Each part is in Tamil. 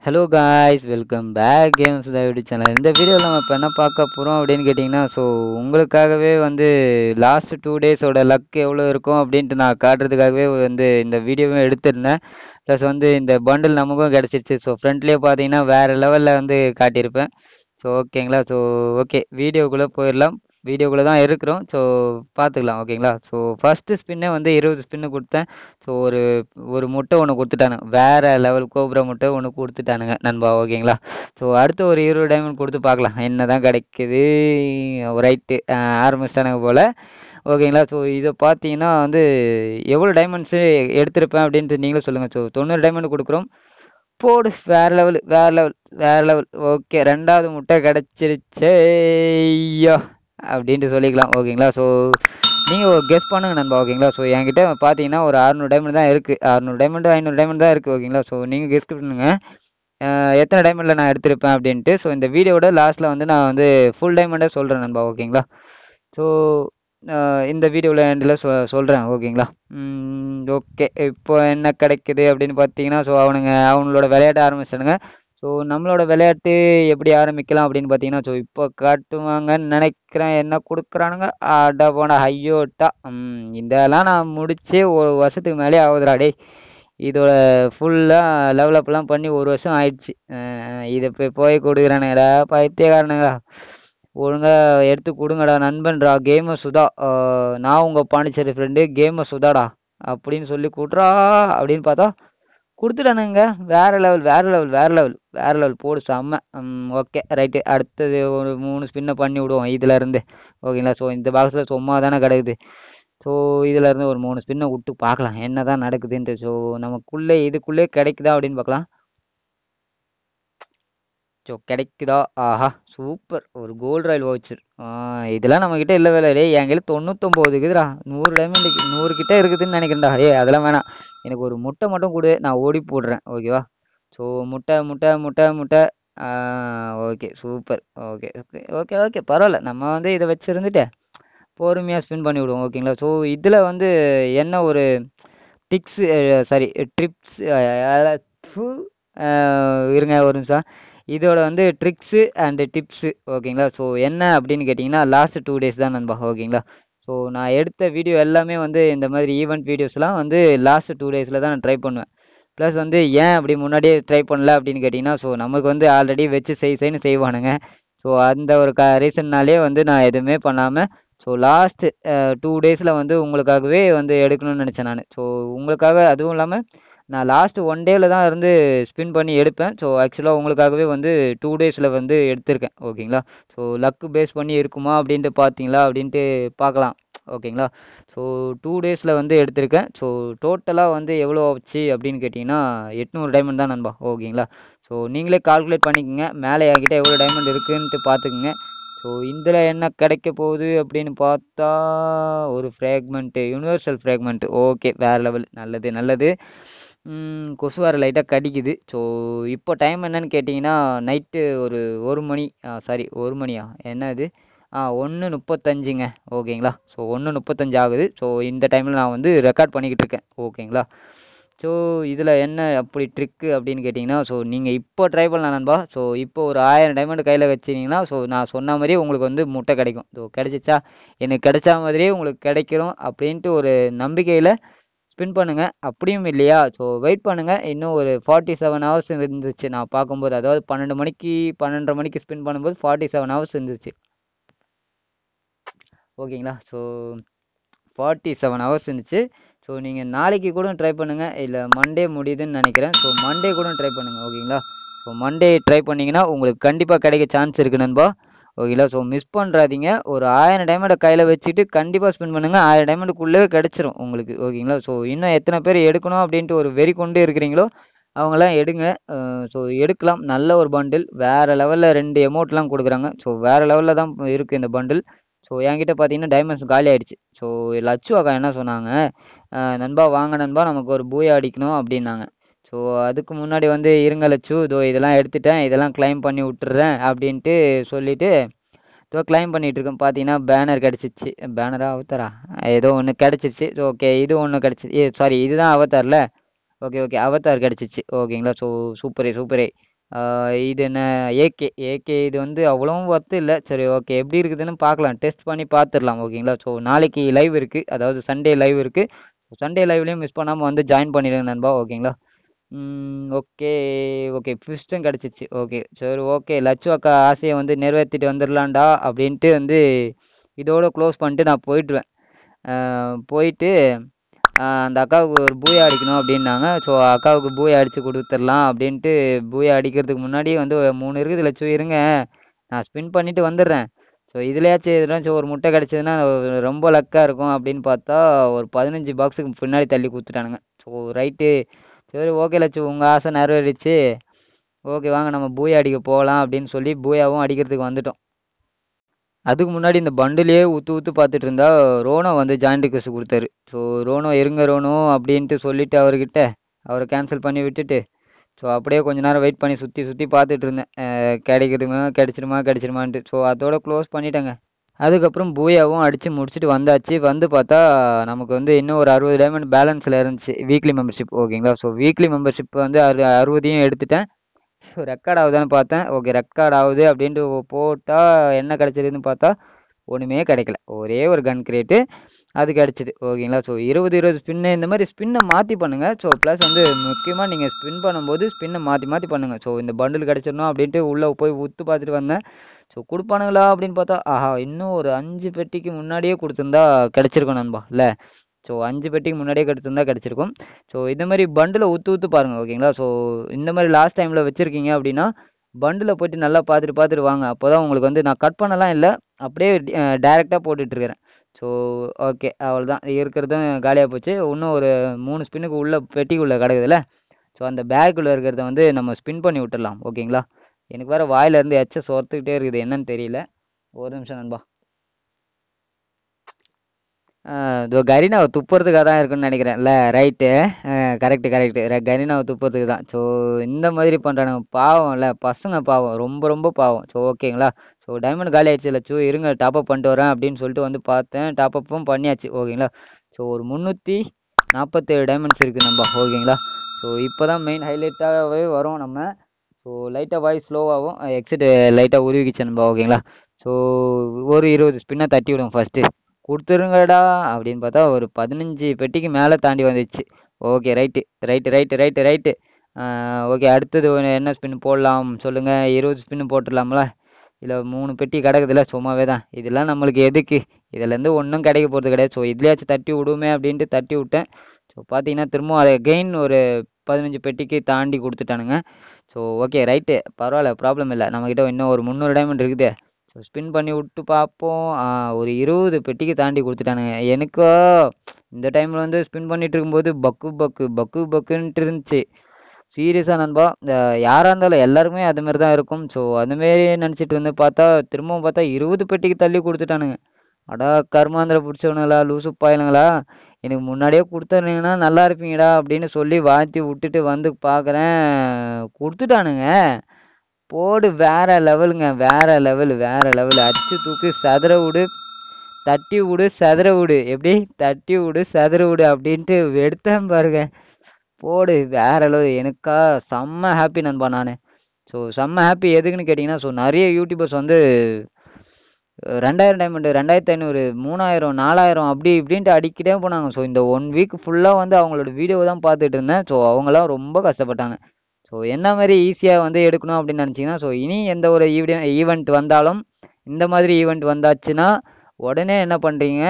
hello guys welcome back games YouTube channel இந்த வீடியோவில் நம்ம இப்போ என்ன பார்க்க போகிறோம் அப்படின்னு கேட்டிங்கன்னா ஸோ உங்களுக்காகவே வந்து லாஸ்ட் டூ டேஸோட லக் எவ்வளோ இருக்கும் அப்படின்ட்டு நான் காட்டுறதுக்காகவே வந்து இந்த வீடியோவும் எடுத்திருந்தேன் ப்ளஸ் வந்து இந்த பண்டில் நமக்கும் கிடச்சிருச்சு ஸோ ஃப்ரண்ட்லேயே பார்த்தீங்கன்னா வேறு லெவலில் வந்து காட்டியிருப்பேன் ஸோ ஓகேங்களா ஸோ ஓகே வீடியோக்குள்ளே போயிடலாம் வீடியோக்குள்ளே தான் இருக்கிறோம் ஸோ பார்த்துக்கலாம் ஓகேங்களா ஸோ ஃபஸ்ட்டு ஸ்பின்னே வந்து இருபது ஸ்பின்னு கொடுத்தேன் ஸோ ஒரு ஒரு முட்டை ஒன்று கொடுத்துட்டானுங்க வேறு லெவல் கோபுர முட்டை ஒன்று கொடுத்துட்டானுங்க நண்பா ஓகேங்களா ஸோ அடுத்து ஒரு இருபது டைமண்ட் கொடுத்து பார்க்கலாம் என்ன தான் கிடைக்குது ரைட்டு ஆரம்பிச்சிட்டானுங்க போல் ஓகேங்களா ஸோ இதை பார்த்தீங்கன்னா வந்து எவ்வளோ டைமண்ட்ஸு எடுத்திருப்பேன் அப்படின்ட்டு நீங்களும் சொல்லுங்கள் ஸோ தொண்ணூறு டைமண்ட் கொடுக்குறோம் போடு வேற லெவல் வேற லெவல் வேற லெவல் ஓகே ரெண்டாவது முட்டை கிடச்சிருச்சே ஐயோ அப்படின்ட்டு சொல்லிக்கலாம் ஓகேங்களா ஸோ நீங்கள் கெஸ் பண்ணுங்க நண்பா ஓகேங்களா ஸோ என்கிட்ட பார்த்தீங்கன்னா ஒரு அறுநூறு டைமண்ட் தான் இருக்குது அறுநூறு டைமண்ட் ஐநூறு டைமண்ட் தான் இருக்குது ஓகேங்களா ஸோ நீங்கள் கெஸ் பண்ணுங்க அஹ் எத்தனை டைமண்டில் நான் எடுத்திருப்பேன் அப்படின்ட்டு ஸோ இந்த வீடியோட லாஸ்ட்டில் வந்து நான் வந்து ஃபுல் டைமண்டே சொல்கிறேன் நண்பா ஓகேங்களா ஸோ இந்த வீடியோவில் எண்டில் சொ சொல்கிறேன் ஓகேங்களா ஓகே இப்போ என்ன கிடைக்குது அப்படின்னு பார்த்தீங்கன்னா ஸோ அவனுங்க அவங்களோட விளையாட்ட ஆரம்பிச்சிடுங்க ஸோ நம்மளோட விளையாட்டு எப்படி ஆரம்பிக்கலாம் அப்படின்னு பார்த்தீங்கன்னா ஸோ இப்போ காட்டுவாங்கன்னு நினைக்கிறேன் என்ன கொடுக்குறானுங்க அடா போன ஐயோட்டா ம், இதெல்லாம் நான் முடிச்சு ஒரு வருஷத்துக்கு மேலே ஆகுதுடா டேய் இதோட ஃபுல்லாக லெவல் அப்லாம் பண்ணி ஒரு வருஷம் ஆயிடுச்சு அஹ் இதை போய் போய் கொடுக்குறானுங்கடா பைத்தியக்காரனுங்களா ஒழுங்கா எடுத்து கொடுங்கடா நண்பன்டா கேமர் சுதா அஹ் நான் உங்கள் பாண்டிச்சேரி ஃப்ரெண்டு கேமர் சுதாடா அப்படின்னு சொல்லி கூட்டுறா அப்படின்னு பார்த்தா கொடுத்துட்டானுங்க வேற லெவல் வேற லெவல் வேற லெவல் வேற லெவல் போடு செம்ம ஓகே ரைட்டு அடுத்தது ஒரு மூணு ஸ்பின்னை பண்ணி விடுவோம் இதுல இருந்து ஓகேங்களா ஸோ இந்த பாக்ஸில் சும்மா தானே கிடக்குது ஸோ இதுல இருந்து ஒரு மூணு ஸ்பின்னை விட்டு பார்க்கலாம் என்ன தான் நடக்குதுன்ட்டு ஸோ நமக்குள்ளே இதுக்குள்ளே கிடைக்குதா அப்படின்னு பார்க்கலாம் ஸோ கிடைக்குதா ஆஹா சூப்பர் ஒரு கோல்டு ராயல் வவுச்சர் இதெல்லாம் நம்மக்கிட்ட இல்லை வேலை டேய் என்கிட்ட தொண்ணூத்தொம்பது இருக்குதுடா நூறு டைமண்ட் நூறு கிட்ட இருக்குதுன்னு நினைக்கிறேன்டா ஏய் அதெல்லாம் வேணாம் எனக்கு ஒரு முட்டை மட்டும் கொடு நான் ஓடி போடுறேன் ஓகேவா ஸோ முட்டை முட்டை முட்டை முட்டை okay super okay okay okay okay பரவாயில்ல நம்ம வந்து இதை வச்சுருந்துட்டு பொறுமையாக ஸ்பின் பண்ணி விடுவோம் ஓகேங்களா ஸோ இதில் வந்து என்ன ஒரு டிக்ஸு சாரி ட்ரிப்ஸ் இருங்க ஒரு நிமிஷம் இதோட வந்து ட்ரிக்ஸு அண்டு டிப்ஸு ஓகேங்களா ஸோ என்ன அப்படின்னு கேட்டிங்கன்னா லாஸ்ட் டூ டேஸ் தான் நண்பா ஓகேங்களா ஸோ நான் எடுத்த வீடியோ எல்லாமே வந்து இந்த மாதிரி ஈவெண்ட் வீடியோஸ்லாம் வந்து லாஸ்ட் டூ டேஸில் தான் நான் ட்ரை பண்ணுவேன் ப்ளஸ் வந்து ஏன் அப்படி முன்னாடியே ட்ரை பண்ணல அப்படின்னு கேட்டிங்கன்னா ஸோ நமக்கு வந்து ஆல்ரெடி வச்சு செய் செய்ன்னு செய்வானுங்க ஸோ அந்த ஒரு க ரீசன்னாலே வந்து நான் எதுவுமே பண்ணாமல் ஸோ லாஸ்ட் டூ டேஸில் வந்து உங்களுக்காகவே வந்து எடுக்கணும்னு நினச்சேன் நான் ஸோ உங்களுக்காக அதுவும் இல்லாமல் நான் லாஸ்ட் ஒன் டேவில் தான் இருந்து ஸ்பின் பண்ணி எடுப்பேன் ஸோ ஆக்சுவலாக உங்களுக்காகவே வந்து டூ டேஸில் வந்து எடுத்திருக்கேன் ஓகேங்களா ஸோ லக்கு பேஸ் பண்ணி இருக்குமா அப்படின்ட்டு பார்த்தீங்களா அப்படின்ட்டு பார்க்கலாம் ஓகேங்களா ஸோ டூ டேஸில் வந்து எடுத்திருக்கேன் ஸோ டோட்டலாக வந்து எவ்வளோ ஆச்சு அப்படின்னு கேட்டிங்கன்னா எட்நூறு டைமண்ட் தான் நண்பா ஓகேங்களா ஸோ நீங்களே கால்குலேட் பண்ணிக்கோங்க மேலே என்கிட்ட எவ்வளோ டைமண்ட் இருக்குன்ட்டு பார்த்துக்குங்க ஸோ இதில் என்ன கிடைக்க போகுது அப்படின்னு பார்த்தா ஒரு ஃப்ராக்மெண்ட்டு யூனிவர்சல் ஃப்ராக்மெண்ட் ஓகே வேறு லெவல் நல்லது நல்லது ம், கொசு வர லைட்டாக கடிக்குது ஸோ இப்போ டைம் என்னன்னு கேட்டிங்கன்னா நைட்டு ஒரு ஒரு மணி சாரி ஒரு மணியா என்ன இது ஆ ஒன்று முப்பத்தஞ்சுங்க ஓகேங்களா ஸோ ஒன்று முப்பத்தஞ்சு ஆகுது ஸோ இந்த டைமில் நான் வந்து ரெக்கார்ட் பண்ணிக்கிட்டு இருக்கேன் ஓகேங்களா ஸோ இதில் என்ன அப்படி ட்ரிக்கு அப்படின்னு கேட்டிங்கன்னா ஸோ நீங்கள் இப்போ ட்ரை பண்ணலாம் நண்பா ஸோ இப்போ ஒரு ஆயிரம் டைமண்ட் கையில் வச்சிங்கன்னா ஸோ நான் சொன்ன மாதிரியே உங்களுக்கு வந்து முட்டை கிடைக்கும் ஸோ கிடைச்சிச்சா எனக்கு கிடைச்ச மாதிரியே உங்களுக்கு கிடைக்கிறோம் அப்படின்ட்டு ஒரு நம்பிக்கையில் ஸ்பின் பண்ணுங்க அப்படியும் இல்லையா ஸோ வெயிட் பண்ணுங்க இன்னும் ஒரு ஃபார்ட்டி செவன் ஹவர்ஸ் இருந்துச்சு நான் பார்க்கும்போது அதாவது பன்னெண்டு மணிக்கு பன்னெண்டரை மணிக்கு ஸ்பின் பண்ணும்போது ஃபார்ட்டி செவன் ஹவர்ஸ் இருந்துச்சு ஓகேங்களா ஸோ ஃபார்ட்டி செவன் ஹவர்ஸ் இருந்துச்சு ஸோ நீங்கள் நாளைக்கு கூட ட்ரை பண்ணுங்கள் இல்லை மண்டே முடியுதுன்னு நினைக்கிறேன் ஸோ மண்டே கூட ட்ரை பண்ணுங்கள் ஓகேங்களா ஸோ மண்டே ட்ரை பண்ணிங்கன்னா உங்களுக்கு கண்டிப்பாக கிடைக்க சான்ஸ் இருக்குது நண்பா ஓகேங்களா ஸோ மிஸ் பண்ணுறாதீங்க ஒரு ஆயிரம் டைமண்டை கையில் வச்சுட்டு கண்டிப்பாக ஸ்பெண்ட் பண்ணுங்கள் ஆயிரம் டைமண்டுக்குள்ளே கிடச்சிரும் உங்களுக்கு ஓகேங்களா ஸோ இன்னும் எத்தனை பேர் எடுக்கணும் அப்படின்ட்டு ஒரு வெறி கொண்டு இருக்கிறீங்களோ அவங்களாம் எடுங்க ஸோ எடுக்கலாம் நல்ல ஒரு பண்டில் வேறு லெவலில் ரெண்டு எமௌண்ட்லாம் கொடுக்குறாங்க ஸோ வேறு லெவலில் தான் இருக்குது இந்த பண்டில் ஸோ என்கிட்ட பார்த்தீங்கன்னா டைமண்ட்ஸ் காலி ஆயிடுச்சு ஸோ லட்சு அக்கா என்ன சொன்னாங்க அஹ் நண்பா வாங்க நண்பா நமக்கு ஒரு பூயா அடிக்கணும் அப்படின்னாங்க ஸோ அதுக்கு முன்னாடி வந்து இருங்க லட்சு இதோ இதெல்லாம் எடுத்துட்டேன் இதெல்லாம் க்ளைம் பண்ணி விட்டுறேன் அப்படின்ட்டு சொல்லிட்டு இதோ க்ளைம் பண்ணிட்டு இருக்கேன் பார்த்தீங்கன்னா பேனர் கிடச்சிச்சு பேனரா அவத்தாரா ஏதோ ஒன்று கிடச்சிச்சு ஓகே இது ஒன்று கிடச்சிச்சு சாரி இதுதான் அவத்தார்ல ஓகே ஓகே அவத்தார் கிடச்சிச்சு ஓகேங்களா ஸோ சூப்பரே சூப்பரே ஆஹ் இது என்ன ஏகே ஏகே இது வந்து அவ்வளவும் ஒர்த்து இல்லை சரி ஓகே எப்படி இருக்குதுன்னு பார்க்கலாம் டெஸ்ட் பண்ணி பார்த்துடலாம் ஓகேங்களா ஸோ நாளைக்கு லைவ் இருக்குது அதாவது சண்டே லைவ் இருக்குது சண்டே லைவ்லேயும் மிஸ் பண்ணாமல் வந்து ஜாயின் பண்ணிடுங்க நண்பா ஓகேங்களா ஓகே ஓகே ஃபிஸ்ட்டும் கிடச்சிச்சு ஓகே சரி ஓகே லட்சு அக்கா ஆசையை வந்து நிறைவேற்றிட்டு வந்துடலாம்டா அப்படின்ட்டு வந்து இதோட க்ளோஸ் பண்ணிட்டு நான் போயிட்டுருவேன் ஆஹ் போயிட்டு ஆஹ் அந்த அக்காவுக்கு ஒரு பூயா அடிக்கணும் அப்படின்னாங்க ஸோ அக்காவுக்கு பூயா அடித்து கொடுத்துடலாம் அப்படின்ட்டு பூயா அடிக்கிறதுக்கு முன்னாடி வந்து ஒரு மூணு இருக்குது லட்சம் இருங்க நான் ஸ்பின் பண்ணிட்டு வந்துடுறேன் ஸோ இதுலையாச்சும் எதுனாச்சும் ஒரு முட்டை கிடச்சதுன்னா ரொம்ப லக்காக இருக்கும் அப்படின்னு பார்த்தா ஒரு பதினஞ்சு பாக்ஸுக்கு பின்னாடி தள்ளி கொடுத்துட்டானுங்க ஸோ ரைட்டு சரி ஓகே லட்சு உங்கள் ஆசை நிறைவேறிச்சு ஓகே வாங்க நம்ம பூயா அடிக்க போகலாம் அப்படின்னு சொல்லி பூயாவும் அடிக்கிறதுக்கு வந்துட்டோம் அதுக்கு முன்னாடி இந்த பண்டிலேயே ஊற்று ஊற்று பார்த்துட்டு இருந்தா ரோனோ வந்து ஜாயின் ரிக்வஸ்ட் கொடுத்தாரு ஸோ ரோனோ இருங்க ரோனோ அப்படின்ட்டு சொல்லிட்டு அவர்கிட்ட அவரை கேன்சல் பண்ணி விட்டுட்டு ஸோ அப்படியே கொஞ்ச நேரம் வெயிட் பண்ணி சுற்றி சுற்றி பார்த்துட்டு இருந்தேன் அஹ் கிடைக்குதுமா கிடைச்சிருமா கிடைச்சிருமான்ட்டு ஸோ அதோட க்ளோஸ் பண்ணிட்டேங்க அதுக்கப்புறம் பூயாவும் அடித்து முடிச்சுட்டு வந்தாச்சு வந்து பார்த்தா நமக்கு வந்து இன்னும் ஒரு அறுபது டைமண்ட் பேலன்ஸில் இருந்துச்சு வீக்லி மெம்பர்ஷிப் ஓகேங்களா ஸோ வீக்லி மெம்பர்ஷிப் வந்து அறு அறுபதையும் எடுத்துட்டேன் ரெக்கார்ட் ஆகுதான்னு பார்த்தேன் ஓகே ரெக்கார்ட் ஆகுது அப்படின்ட்டு போட்டால் என்ன கிடச்சிதுன்னு பார்த்தா ஒன்றுமே கிடைக்கல ஒரே ஒரு கன் கிரேட்டு அது கிடச்சிது ஓகேங்களா ஸோ இருபது இருபது ஸ்பின்னு இந்த மாதிரி ஸ்பின்னை மாற்றி பண்ணுங்கள் ஸோ ப்ளஸ் வந்து முக்கியமாக நீங்கள் ஸ்பின் பண்ணும்போது ஸ்பின்னை மாற்றி மாற்றி பண்ணுங்கள் ஸோ இந்த பண்டில் கிடச்சிடணும் அப்படின்ட்டு உள்ளே போய் உத்து பார்த்துட்டு வந்தேன் ஸோ கொடுப்பானுங்களா அப்படின்னு பார்த்தா ஆஹா இன்னும் ஒரு அஞ்சு பெட்டிக்கு முன்னாடியே கொடுத்துருந்தா கிடச்சிருக்கும் நண்பா இல்லை ஸோ அஞ்சு பெட்டிக்கு முன்னாடியே கிடச்சிருந்தா கிடச்சிருக்கும் ஸோ இந்த மாதிரி பண்டில் ஊற்று ஊற்று பாருங்கள் ஓகேங்களா ஸோ இந்த மாதிரி லாஸ்ட் டைமில் வச்சுருக்கீங்க அப்படின்னா பண்டில் போயிட்டு நல்லா பார்த்துட்டு பார்த்துட்டு வாங்க அப்போ தான் உங்களுக்கு வந்து நான் கட் பண்ணலாம் இல்லை அப்படியே டேரெக்டாக போட்டுட்ருக்கிறேன் ஸோ ஓகே அவ்வளோதான் இருக்கிறதும் காலியாக போச்சு இன்னும் ஒரு மூணு ஸ்பின்னுக்கு உள்ள பெட்டிக்குள்ளே கிடக்குதுல்ல ஸோ அந்த பேக்குள்ளே இருக்கிறத வந்து நம்ம ஸ்பின் பண்ணி விட்டுடலாம் ஓகேங்களா எனக்கு வேறு வாயிலேருந்து எச்ச சொர்த்துக்கிட்டே இருக்குது என்னன்னு தெரியல ஒரு நிமிஷம் நண்பா இதோ கரீனாவை துப்புறதுக்காக தான் இருக்குன்னு நினைக்கிறேன்ல ரைட்டு கரெக்டு கரெக்டு கரீனாவை துப்புறதுக்கு தான் ஸோ இந்த மாதிரி பண்ணுறானுங்க பாவம்ல பசங்க பாவம் ரொம்ப ரொம்ப பாவம் ஸோ ஓகேங்களா ஸோ டைமண்ட் காலி ஆயிடுச்சு லட்சு இருங்க டாப்அப் பண்ணிட்டு வரேன் அப்படின்னு சொல்லிட்டு வந்து பார்த்தேன் டாப்அப்பும் பண்ணியாச்சு ஓகேங்களா ஸோ ஒரு முந்நூற்றி நாற்பத்தேழு டைமண்ட்ஸ் இருக்குது நம்ம ஓகேங்களா ஸோ இப்போ தான் மெயின் ஹைலைட்டாகவே வரும் நம்ம ஸோ லைட்டாக வாய்ஸ் ஸ்லோவாகும் எக்ஸிட் லைட்டாக உருவிக்கிச்சு நம்ம ஓகேங்களா ஸோ ஒரு இருபது ஸ்பின்னை தட்டி விடுங்க ஃபஸ்ட்டு கொடுத்துருங்கடா அப்படின்னு பார்த்தா ஒரு பதினஞ்சு பெட்டிக்கு மேலே தாண்டி வந்துச்சு okay right right right right right okay அடுத்தது ஒரு என்ன ஸ்பின் போடலாம் சொல்லுங்கள் இருபது ஸ்பின்னு போட்டுடலாம்ல இல்லை மூணு பெட்டி கிடக்குதுல சும்மாவே தான் இதெல்லாம் நம்மளுக்கு எதுக்கு இதுலேருந்து ஒன்றும் கிடைக்க போகிறது கிடையாது ஸோ இதுலேயாச்சும் தட்டி விடுமே அப்படின்ட்டு தட்டி விட்டேன் ஸோ பார்த்தீங்கன்னா திரும்பவும் அதை கெயின் ஒரு பதினஞ்சு பெட்டிக்கு தாண்டி கொடுத்துட்டானுங்க ஸோ ஓகே ரைட்டு பரவாயில்ல ப்ராப்ளம் இல்லை நம்மக்கிட்ட இன்னும் ஒரு முந்நூறு டைமண்ட் இருக்குது ஸோ ஸ்பின் பண்ணி விட்டு பார்ப்போம் ஒரு இருபது பெட்டிக்கு தாண்டி கொடுத்துட்டானுங்க எனக்கோ இந்த டைமில் வந்து ஸ்பின் பண்ணிட்டு இருக்கும்போது பக்கு பக்கு பக்கு பக்குன்ட்டு இருந்துச்சு சீரியஸாக நண்பா இந்த யாராக இருந்தாலும் எல்லாருக்குமே அது மாதிரி தான் இருக்கும் ஸோ அதுமாரி நினச்சிட்டு இருந்து பார்த்தா திரும்பவும் பார்த்தா இருபது பெட்டிக்கு தள்ளி கொடுத்துட்டானுங்க அடா கர்மாந்திர பிடிச்சவனுங்களா லூசு பாயலுங்களா எனக்கு முன்னாடியே கொடுத்துருந்தீங்கன்னா நல்லா இருப்பீங்கடா அப்படின்னு சொல்லி வாழ்த்தி விட்டுட்டு வந்து பார்க்குறேன் கொடுத்துட்டானுங்க போடு வேற லெவலுங்க வேற லெவல் வேற லெவல் அடிச்சு தூக்கு சதுர விடு தட்டி விடு சதுர விடு எப்படி தட்டி விடு சதுர விடு அப்படின்ட்டு எடுத்தேன் பாருங்க போடு வேற லெவல் எனக்கா செம்ம ஹாப்பி நண்பா நான் ஸோ செம்ம ஹாப்பி எதுக்குன்னு கேட்டிங்கன்னா ஸோ நிறைய யூடியூபர்ஸ் வந்து ரெண்டாயிரம் டைமண்டு ரெண்டாயிரத்தி ஐநூறு மூணாயிரம் நாலாயிரம் அப்படி இப்படின்ட்டு அடிக்கிட்டே போனாங்க ஸோ இந்த ஒன் வீக் ஃபுல்லாக வந்து அவங்களோட வீடியோ தான் பார்த்துட்டு இருந்தேன் ஸோ அவங்களாம் ரொம்ப கஷ்டப்பட்டாங்க ஸோ என்ன மாதிரி ஈஸியாக வந்து எடுக்கணும் அப்படின்னு நினச்சிங்கன்னா ஸோ இனி எந்த ஒரு ஈவெ ஈவெண்ட் வந்தாலும் இந்த மாதிரி ஈவெண்ட் வந்தாச்சுன்னா உடனே என்ன பண்ணுறீங்க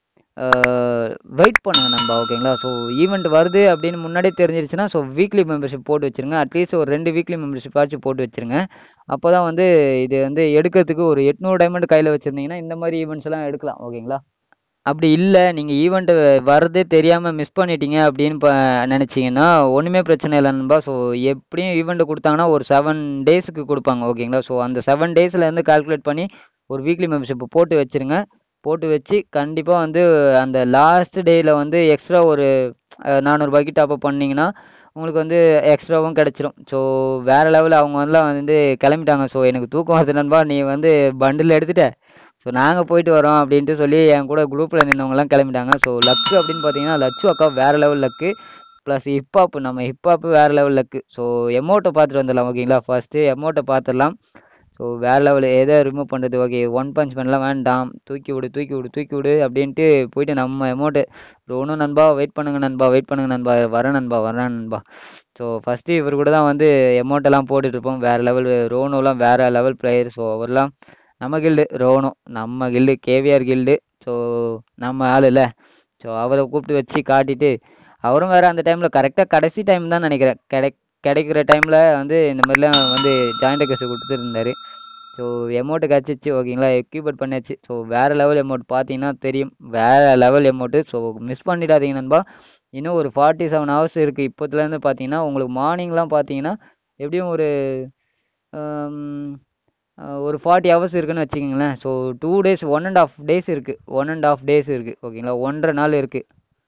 வெயிட் பண்ணுங்க நண்பா ஓகேங்களா ஸோ ஈவெண்ட் வருது அப்படின்னு முன்னாடியே தெரிஞ்சிருச்சுன்னா ஸோ வீக்லி மெம்பர்ஷிப் போட்டு வச்சுருங்க அட்லீஸ்ட் ஒரு ரெண்டு வீக்லி மெம்பர்ஷிப் ஆச்சு போட்டு வச்சுருங்க அப்போ தான் வந்து இது வந்து எடுக்கிறதுக்கு ஒரு எட்நூறு டைமண்ட் கையில் வச்சுருந்தீங்கன்னா இந்த மாதிரி ஈவெண்ட்ஸ் எல்லாம் எடுக்கலாம் ஓகேங்களா அப்படி இல்லை நீங்கள் ஈவெண்ட்டு வரதே தெரியாமல் மிஸ் பண்ணிட்டீங்க அப்படின்னு ப நினச்சிங்கன்னா ஒன்றுமே பிரச்சனை இல்லை நண்பா ஸோ எப்படியும் ஈவெண்ட்டு கொடுத்தாங்கன்னா ஒரு செவன் டேஸுக்கு கொடுப்பாங்க ஓகேங்களா ஸோ அந்த செவன் டேஸ்லேருந்து கால்குலேட் பண்ணி ஒரு வீக்லி மெம்பர்ஷிப் போட்டு வச்சுருங்க போட்டு வச்சு கண்டிப்பாக வந்து அந்த லாஸ்ட் டேயில் வந்து எக்ஸ்ட்ரா ஒரு நானூறுபாய்க்கு டாப்அப் பண்ணிங்கன்னா உங்களுக்கு வந்து எக்ஸ்ட்ராவும் கிடச்சிரும் ஸோ வேறு லெவலில் அவங்க வந்துலாம் வந்து கிளம்பிட்டாங்க ஸோ எனக்கு தூக்கம் வருது நண்பா நீ வந்து பண்டில் எடுத்துட்ட ஸோ நாங்கள் போயிட்டு வரோம் அப்படின்ட்டு சொல்லி என் கூட குரூப்பில் நின்றவங்கலாம் கிளம்பிட்டாங்க ஸோ லக்கு அப்படின்னு பார்த்தீங்கன்னா லட்சு அக்கா வேறு லெவல் லக்கு ப்ளஸ் ஹிப்ஹாப் நம்ம ஹிப்ஹாப் வேறு லெவலில் இருக்குது ஸோ எமௌண்ட்டை பார்த்துட்டு வந்துடலாம் ஓகேங்களா ஃபஸ்ட்டு எமௌண்ட்டை பார்த்துடலாம் ஸோ வேறு லெவல் எதை ரிமூவ் பண்ணுறது ஓகே ஒன் பஞ்ச் பண்ணலாம் வேண்டாம் தூக்கி விடு தூக்கி விடு தூக்கி விடு அப்படின்ட்டு போயிட்டு நம்ம அமௌண்ட்டு ரோனும் நண்பா வெயிட் பண்ணுங்க நண்பா வெயிட் பண்ணுங்க நண்பா வரேன் நண்பா வரேன் நண்பா ஸோ ஃபஸ்ட்டு இவர் கூட தான் வந்து எமௌண்ட்டெல்லாம் போட்டுட்ருப்போம் வேறு லெவல் ரோனோலாம் வேறு லெவல் பிளேயர் ஸோ அவர்லாம் நம்ம கில்டு ரோனோ நம்ம கில்டு கேவிஆர் கில்டு ஸோ நம்ம ஆள் இல்லை ஸோ அவரை கூப்பிட்டு வச்சு காட்டிட்டு அவரும் வேறு அந்த டைமில் கரெக்டாக கடைசி டைம் தான் நினைக்கிறேன் கிடை கிடைக்கிற டைமில் வந்து இந்த மாதிரிலாம் வந்து ஜாயிண்ட் ரெக்வஸ்ட் கொடுத்துருந்தாரு ஸோ எமௌண்ட்டு கிடச்சிச்சு ஓகேங்களா எக்யூபட் பண்ணியாச்சு ஸோ வேறு லெவல் எமௌண்ட் பார்த்தீங்கன்னா தெரியும் வேறு லெவல் எமௌண்ட்டு ஸோ மிஸ் பண்ணிடாதீங்க நண்பா இன்னும் ஒரு ஃபார்ட்டி செவன் ஹவர்ஸ் இருக்குது இப்போத்துலேருந்து பார்த்தீங்கன்னா உங்களுக்கு மார்னிங்லாம் பார்த்தீங்கன்னா எப்படியும் ஒரு ஒரு ஃபார்ட்டி ஹவர்ஸ் இருக்குன்னு வச்சுக்கிங்களேன் so two days one and half days இருக்குது ஒன் அண்ட் ஆஃப் டேஸ் இருக்குது ஓகேங்களா ஒன்றரை நாள் இருக்குது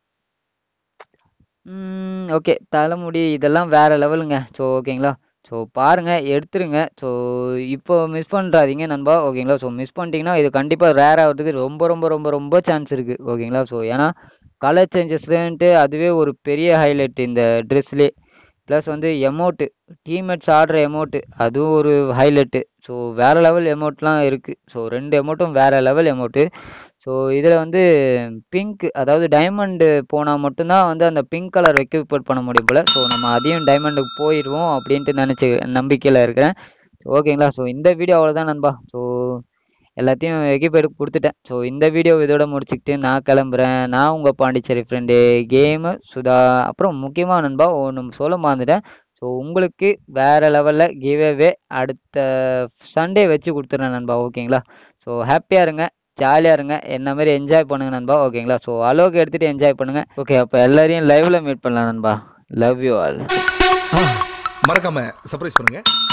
ஓகே தலைமுடி இதெல்லாம் வேறு லெவலுங்க ஸோ ஓகேங்களா ஸோ பாருங்கள் எடுத்துருங்க ஸோ இப்போ மிஸ் பண்ணுறாதீங்க நண்பா ஓகேங்களா ஸோ மிஸ் பண்ணிட்டீங்கன்னா இது கண்டிப்பாக ரேர் ஆகிறதுக்கு ரொம்ப ரொம்ப ரொம்ப ரொம்ப சான்ஸ் இருக்குது ஓகேங்களா ஸோ ஏன்னா கலர் சேஞ்சஸ்ன்ட்டு அதுவே ஒரு பெரிய ஹைலைட் இந்த ட்ரெஸ்லே ப்ளஸ் வந்து எமௌண்ட்டு டீம்மேட்ஸ் ஆடுற எமௌண்ட்டு அதுவும் ஒரு ஹைலைட்டு ஸோ வேறு லெவல் எமௌண்ட்லாம் இருக்குது ஸோ ரெண்டு எமௌண்ட்டும் வேறு லெவல் எமௌண்ட்டு ஸோ இதில் வந்து பிங்க் அதாவது டைமண்டு போனால் மட்டும்தான் வந்து அந்த பிங்க் கலர் எக்யூப்ட் பண்ண முடியும் போல் ஸோ நம்ம அதையும் டைமண்டுக்கு போயிடுவோம் அப்படின்ட்டு நினச்சி நம்பிக்கையில் இருக்கிறேன் ஓகேங்களா ஸோ இந்த வீடியோ அவ்வளோதான் நண்பா ஸோ எல்லாத்தையும் எக்யூப்ட் கொடுத்துட்டேன் ஸோ இந்த வீடியோ இதோட முடிச்சுக்கிட்டு நான் கிளம்புறேன் நான் உங்கள் பாண்டிச்சேரி ஃப்ரெண்டு கேமு சுதா அப்புறம் முக்கியமாக நண்பா ஒன்று சொல்ல மறந்துட்டேன் ஸோ உங்களுக்கு வேறு லெவலில் கிவ்அவே அடுத்த சண்டே வச்சு கொடுத்துட்றேன் நண்பா ஓகேங்களா ஸோ ஹாப்பியாக இருங்க ஜாலியாக இருங்க என்ன மாதிரி என்ஜாய் பண்ணுங்க நண்பா ஓகேங்களா ஸோ அளவுக்கு எடுத்துகிட்டு என்ஜாய் பண்ணுங்க ஓகே அப்போ எல்லாரையும் லைவ்ல மீட் பண்ணலாம் நண்பா லவ் யூ ஆல் மறக்காம சர்ப்ரைஸ் பண்ணுங்க